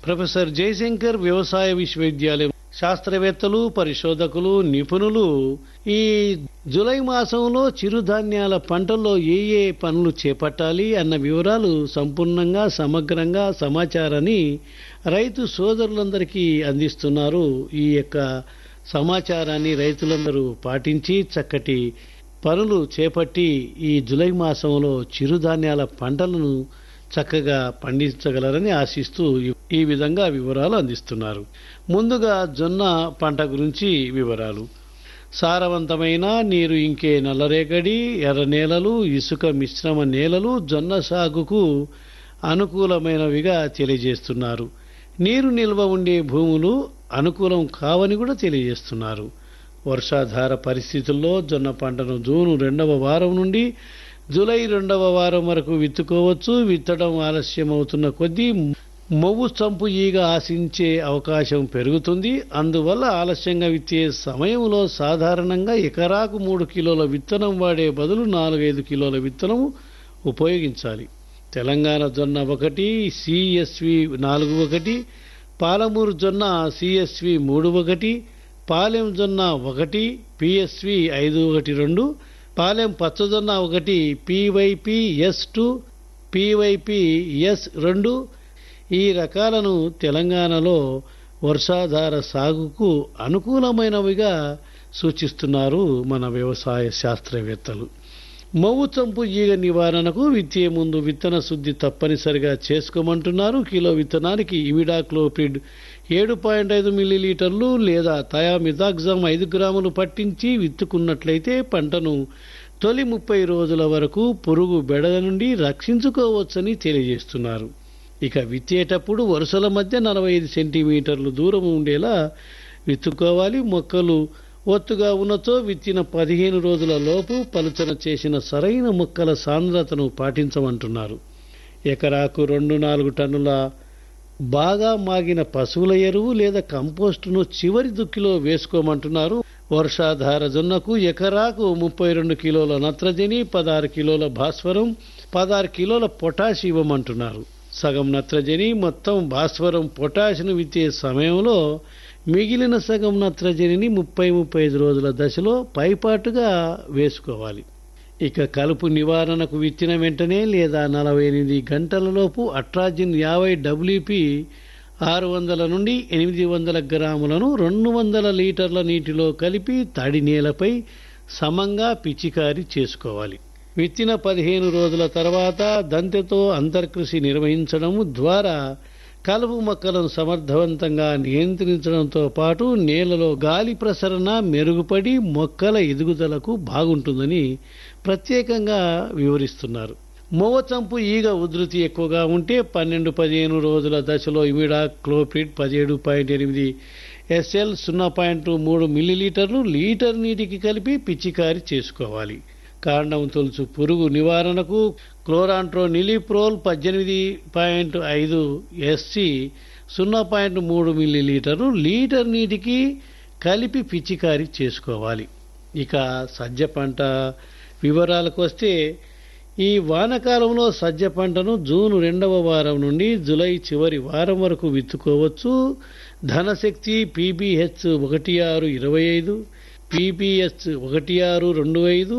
professor Jayashankar వ్యవసాయ విశ్వవిద్యాలయం శాస్త్రవేత్తలు పరిశోధకులు నిపుణులు ఈ జులై మాసంలో చిరుధాన్యాల పంటల్లో ఏ ఏ పనులు చేపట్టాలి అన్న వివరాలు సంపూర్ణంగా సమగ్రంగా సమాచారాన్ని రైతు సోదరులందరికీ అందిస్తున్నారు ఈ యొక్క సమాచారాన్ని రైతులందరూ పాటించి చక్కటి పనులు చేపట్టి ఈ జులై మాసంలో చిరుధాన్యాల పంటలను చక్కగా పండించగలరని ఆశిస్తూ ఈ విధంగా వివరాలు అందిస్తున్నారు ముందుగా జొన్న పంట గురించి వివరాలు సారవంతమైన నీరు ఇంకే నల్లరేగడి ఎర్ర నేలలు ఇసుక మిశ్రమ నేలలు జొన్న సాగుకు అనుకూలమైనవిగా తెలియజేస్తున్నారు నీరు నిల్వ ఉండే భూములు అనుకూలం కావని కూడా తెలియజేస్తున్నారు వర్షాధార పరిస్థితుల్లో జొన్న పంటను జూన్ రెండవ వారం నుండి జూలై రెండవ వారం వరకు విత్తుకోవచ్చు విత్తడం ఆలస్యం అవుతున్న కొద్దీ మొవ్వు చంపు ఈగ ఆశించే అవకాశం పెరుగుతుంది అందువల్ల ఆలస్యంగా విత్తే సమయంలో సాధారణంగా ఎకరాకు మూడు కిలోల విత్తనం వాడే బదులు నాలుగైదు కిలోల విత్తనం ఉపయోగించాలి తెలంగాణ జొన్న ఒకటి సిఎస్వి నాలుగు ఒకటి పాలమూరు జొన్న సిఎస్వి మూడు ఒకటి పాలెం జొన్న ఒకటి పిఎస్వి ఐదు ఒకటి రెండు పాలెం పచ్చజొన్న ఒకటి PYP S two PYP S రెండు ఈ రకాలను తెలంగాణలో వర్షాధార సాగుకు అనుకూలమైనవిగా సూచిస్తున్నారు మన వ్యవసాయ శాస్త్రవేత్తలు మవ్వు చంపు ఈగ నివారణకు విత్తే ముందు విత్తన శుద్ధి తప్పనిసరిగా చేసుకోమంటున్నారు కిలో విత్తనానికి ఇమిడాక్లోపిడ్ ఏడు పాయింట్ ఐదు మిల్లీలీటర్లు లేదా థయామిథాక్జామ్ ఐదు గ్రాములు పట్టించి విత్తుకున్నట్లయితే పంటను తొలి ముప్పై రోజుల వరకు పురుగు బెడద నుండి రక్షించుకోవచ్చని తెలియజేస్తున్నారు ఇక విత్తేటప్పుడు వరుసల మధ్య నలభై ఐదు సెంటీమీటర్లు దూరం ఉండేలా విత్తుకోవాలి మొక్కలు ఒత్తుగా ఉన్నతో విత్తిన పదిహేను రోజుల లోపు పలుచన చేసిన సరైన మొక్కల సాంద్రతను పాటించమంటున్నారు ఎకరాకు రెండు నాలుగు టన్నుల బాగా మాగిన పశువుల ఎరువు లేదా కంపోస్టును చివరి దుక్కిలో వేసుకోమంటున్నారు వర్షాధార జొన్నకు ఎకరాకు ముప్పై రెండు కిలోల నత్రజని పదహారు కిలోల భాస్వరం పదహారు కిలోల పొటాష్ ఇవ్వమంటున్నారు సగం నత్రజని మొత్తం భాస్వరం పొటాష్ను విత్తే సమయంలో మిగిలిన సగం నత్రజనిని ముప్పై ముప్పై ఐదు రోజుల దశలో పైపాటుగా వేసుకోవాలి ఇక కలుపు నివారణకు విత్తిన వెంటనే లేదా నలభై ఎనిమిది గంటలలోపు అట్రాజిన్ యాభై డబ్ల్యూపి ఆరు వందల నుండి ఎనిమిది వందల గ్రాములను రెండు వందల లీటర్ల నీటిలో కలిపి తడి నేలపై సమంగా పిచికారీ చేసుకోవాలి విత్తిన పదిహేను రోజుల తర్వాత దంతెతో అంతర్కృషి నిర్వహించడం ద్వారా కలుపు మొక్కలను సమర్థవంతంగా నియంత్రించడంతో పాటు నేలలో గాలి ప్రసరణ మెరుగుపడి మొక్కల ఎదుగుదలకు బాగుంటుందని ప్రత్యేకంగా వివరిస్తున్నారు మొవచంపు ఈగ ఉధృతి ఎక్కువగా ఉంటే పన్నెండు పదిహేను రోజుల దశలో ఇమిడా క్లోపిడ్ పదిహేడు పాయింట్ ఎనిమిది ఎస్ఎల్ సున్నా పాయింట్ మూడు మిల్లీలీటర్లు లీటర్ నీటికి కలిపి పిచికారి చేసుకోవాలి కాండం తొలుచు పురుగు నివారణకు క్లోరాంట్రో నిలిప్రోల్ పద్దెనిమిది పాయింట్ ఐదు ఎస్సి సున్నా పాయింట్ మూడు మిల్లీలీటర్లు లీటర్ నీటికి కలిపి పిచికారీ చేసుకోవాలి ఇక సజ్జ పంట వివరాలకు వస్తే ఈ వానకాలంలో సజ్జ పంటను జూన్ రెండవ వారం నుండి జులై చివరి వారం వరకు విత్తుకోవచ్చు ధనశక్తి పీబీహెచ్ ఒకటి ఆరు ఇరవై ఐదు పీపీఎస్ ఒకటి ఆరు రెండు ఐదు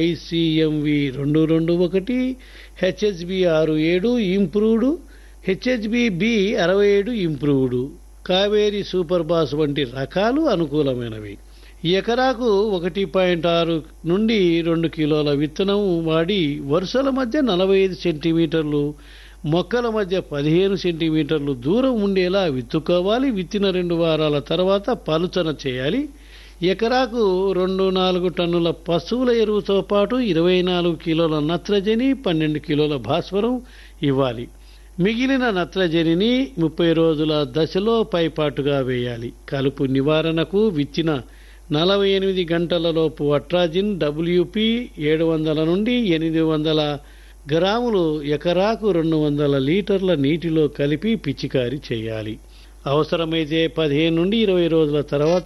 ఐసీఎంవి రెండు రెండు ఒకటి హెచ్హెచ్బి ఆరు ఏడు ఇంప్రూవ్డ్ హెచ్హెచ్బి బి అరవై ఏడు ఇంప్రూవ్డ్ కావేరి సూపర్ బాస్ వంటి రకాలు అనుకూలమైనవి ఎకరాకు ఒకటి పాయింట్ ఆరు నుండి రెండు కిలోల విత్తనం వాడి వరుసల మధ్య నలభై ఐదు సెంటీమీటర్లు మొక్కల మధ్య పదిహేను సెంటీమీటర్లు దూరం ఉండేలా విత్తుకోవాలి విత్తిన రెండు వారాల తర్వాత పలుచన చేయాలి ఎకరాకు రెండు నాలుగు టన్నుల పశువుల ఎరువుతో పాటు ఇరవై నాలుగు కిలోల నత్రజని పన్నెండు కిలోల భాస్వరం ఇవ్వాలి మిగిలిన నత్రజనిని ముప్పై రోజుల దశలో పైపాటుగా వేయాలి కలుపు నివారణకు విత్తిన నలభై ఎనిమిది గంటలలోపు అట్రాజిన్ డబ్ల్యూపి ఏడు వందల నుండి ఎనిమిది వందల గ్రాములు ఎకరాకు రెండు వందల లీటర్ల నీటిలో కలిపి పిచికారీ చేయాలి అవసరమైతే పదిహేను నుండి ఇరవై రోజుల తర్వాత